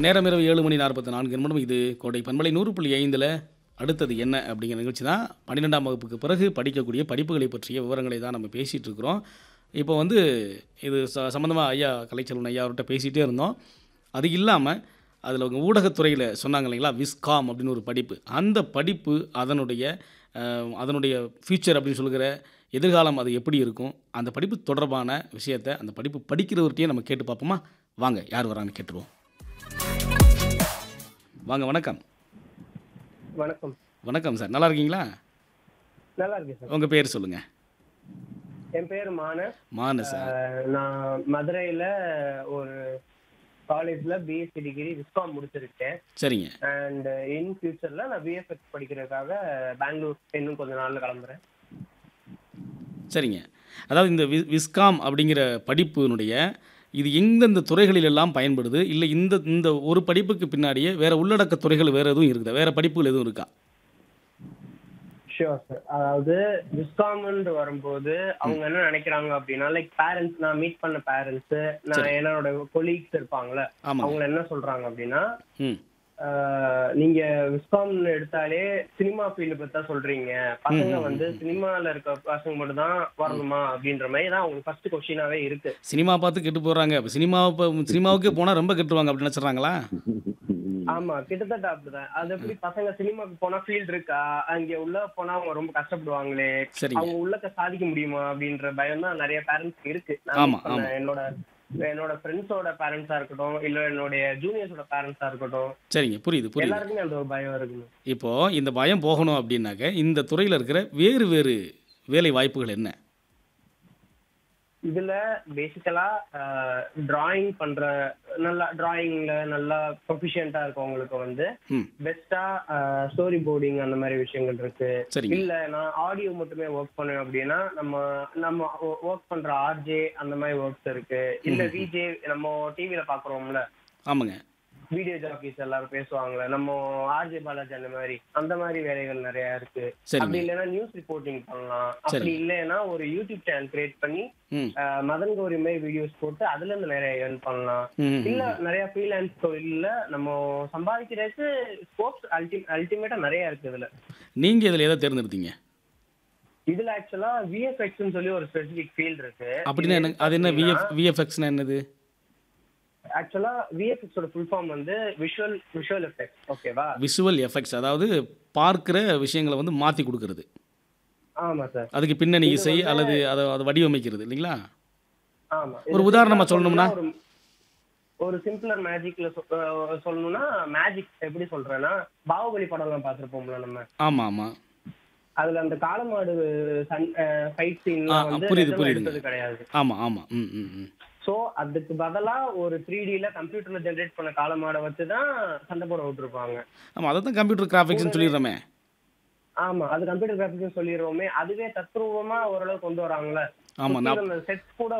நேரம் இரவு ஏழு மணி நாற்பத்தி நான்கு நிமிடம் இது கோடை பண்பலை நூறு புள்ளி ஐந்தில் அடுத்தது என்ன அப்படிங்கிற நிகழ்ச்சி தான் பன்னிரெண்டாம் வகுப்புக்கு பிறகு படிக்கக்கூடிய படிப்புகளை பற்றிய விவரங்களை தான் நம்ம பேசிகிட்டு இருக்கிறோம் இப்போ வந்து இது ச சம்மந்தமாக ஐயா கலைச்செல்வன் ஐயா அவர்கிட்ட பேசிகிட்டே இருந்தோம் அது இல்லாமல் அதில் அவங்க ஊடகத்துறையில் சொன்னாங்க இல்லைங்களா விஸ்காம் அப்படின்னு ஒரு படிப்பு அந்த படிப்பு அதனுடைய அஹ், அதனுடைய ஃபியூச்சர் அப்படின்னு சொல்கிற எதிர்காலம் அது எப்படி இருக்கும் அந்த படிப்பு தொடர்பான விஷயத்தை அந்த படிப்பு படிக்கிறவர்கிட்டயே நம்ம கேட்டு பார்ப்போமா வாங்க யார் வரான்னு கேட்டுருவோம் வாங்க வணக்கம் வணக்கம் வணக்கம் சார் நல்லா இருக்கீங்களா நல்லா இருக்கேன் சார் உங்கள் பேர் சொல்லுங்கள் என் பேர் மானஸ் மானு சார் அஹ், நான் மதுரையில ஒரு காலேஜ்ல பிஎஸ்சி டிகிரி விஸ்காம் முடிச்சிருக்கேன் சரிங்க அண்ட் இன் ஃபியூச்சர்ல நான் பிஎஃப்எஸ் படிக்கிறதுக்காக பெங்களூர் இன்னும் கொஞ்ச நாள்ல கிளம்புறேன் சரிங்க அதாவது இந்த வி விஸ்காம் அப்படிங்கிற படிப்பினுடைய இது எந்தெந்த துறைகளில் எல்லாம் பயன்படுது இல்லை இந்த இந்த ஒரு படிப்புக்கு பின்னாடியே வேறு உள்ளடக்க துறைகள் வேறு எதுவும் இருக்குதா வேறு படிப்புகள் எதுவும் இருக்கா ஷியோர் சார் அதாவது விஸ்காம்னு வரும்போது அவங்க என்ன நினைக்கிறாங்க அப்படின்னா லைக் பேரண்ட்ஸ் நான் மீட் பண்ண பேரண்ட்ஸ் நான் என்னோட கொலீக்ஸ் இருப்பாங்கல்ல ஆமாங்க அவங்க என்ன சொல்றாங்க அப்படின்னா ம் ஆஹ் நீங்க விஸ்காம் எடுத்தாலே சினிமா ஃபீல்டு பத்தி தான் சொல்றீங்க பசங்க வந்து சினிமால இருக்க பசங்க மட்டும் தான் வரணுமா அப்படின்ற மாதிரி தான் உங்களுக்கு ஃபர்ஸ்ட் கொஸ்டினாவே இருக்கு சினிமா பார்த்து கெட்டு போகிறாங்க இப்போ சினிமாவை இப்போ சினிமாவுக்கே போனால் ரொம்ப கெட்டுருவாங்க அப்படின்னு நினச்சிட்றாங்களா ஆமா கிட்டத்தட்ட அப்படிதான் அது எப்படி பசங்க சினிமாக்கு போனா ஃபீல்ட் இருக்கா அங்க உள்ள போனா அவங்க ரொம்ப கஷ்டப்படுவாங்களே சரிங்க அவங்க உள்ளக்க சாதிக்க முடியுமா அப்படின்ற பயம் தான் நிறைய பேரண்ட்ஸ் இருக்கு நான் ஆமா, meet பண்ண என்னோட என்னோட ஃப்ரெண்ட்ஸோட பேரண்ட்ஸா இருக்கட்டும் இல்ல என்னுடைய ஜூனியர்ஸோட பேரண்ட்ஸா இருக்கட்டும் சரிங்க புரியுது புரியுது எல்லாருக்குமே அந்த ஒரு பயம் இருக்குங்க இப்போது இந்த பயம் போகணும் அப்படின்னாக்க இந்த துறையில் இருக்கிற வேறு வேறு வேலை வாய்ப்புகள் என்ன இதுல பேசிக்கலா டிராயிங் பண்ற நல்லா டிராயிங்ல நல்லா ப்ரொஃபிஷியண்டா இருக்கவங்களுக்கு வந்து ம் பெஸ்டா ஸ்டோரி போர்டிங் அந்த மாதிரி விஷயங்கள் இருக்கு சரிங்க இல்ல நான் ஆடியோ மட்டுமே ஒர்க் பண்ணுவேன் அப்படின்னா நம்ம நம்ம ஒர்க் பண்ற ஆர்ஜே அந்த மாதிரி ஒர்க்ஸ் இருக்கு இல்ல விஜே நம்ம டிவில பாக்குறோம்ல ஆமாங்க வீடியோ ஜாக்கிஸ் எல்லாரும் பேசுவாங்கல்ல நம்ம ஆர்ஜே பாலாஜி அந்த மாதிரி அந்த மாதிரி வேலைகள் நிறைய இருக்கு அப்படி சரிங்க இல்லைன்னா நியூஸ் ரிப்போர்ட்டிங் பண்ணலாம் அப்படி இல்லைன்னா ஒரு யூடியூப் சேனல் கிரியேட் பண்ணி ம் அஹ், மதன் கௌரி மாதிரி வீடியோஸ் போட்டு அதுல இருந்து நிறைய ஏர்ன் பண்ணலாம் ம் இல்ல நிறைய ஃப்ரீலான்ஸ் தொழில்ல நம்ம சம்பாதிக்கிறதுக்கு ஸ்கோப்ஸ் அல்டி அல்டிமேட்டா நிறைய இருக்கு இதுல நீங்கள் இதில் எதை தேர்ந்தெடுத்தீங்க இதுல ஆக்சுவலா விஎஃப்எக்ஸ்னு சொல்லி ஒரு ஸ்பெசிபிக் ஃபீல்ட் இருக்கு அப்படின்னா என்ன அது என்ன விஎஃப் விஎஃப்எக்ஸ்னா என்னது ஆக்சுவலா விஎஃப்எக்ஸோட ஃபுல் ஃபார்ம் வந்து விஷுவல் விஷுவல் எஃபெக்ட்ஸ் ஓகேவா விஷுவல் எஃபெக்ட்ஸ் அதாவது பார்க்குற விஷயங்களை வந்து மாற்றி கொடுக்கறது ஆமா சார் அதுக்கு பின்னணி இசை அல்லது அதை அதை வடிவமைக்கிறது இல்லைங்களா ஆமா ஒரு இது உதாரணமா simple-ஆ சொல்லணும்னா? ஒரு- ஒரு சிம்பிளர் மேஜிக்ல சொல்லணும்னா மேஜிக் எப்படி சொல்றேன்னா பாகுபலி படம்லாம் பார்த்திருப்போம்ல நம்ம ஆமாம் ஆமாம் அதுல அந்த காளமாடு சன் ஃபைட் ஆ, சீன்லாம் ஆ, வந்து புரியுது, நிஜமா புரியுதுங்க. எடுத்தது கிடையாது ஆமாம் ஆமாம் ம் ம் ம் சோ அதுக்கு பதிலா ஒரு த்ரீ டில கம்ப்யூட்டர்ல ஜெனரேட் பண்ண காலமாட வச்சு தான் சண்டை போட விட்டுருப்பாங்க ஆமாம் அதை தான் கம்ப்யூட்டர் கிராஃபிக்ஸ்னு சொல்லிடுறோமே ஆமா அது கம்ப்யூட்டர் கிராஃபிக்ஸ் சொல்லிடுவோமே அதுவே தத்ரூபமா ஓரளவு கொண்டு வராங்கல்ல ஆமாம் நான் அந்த செட்ஸ் கூட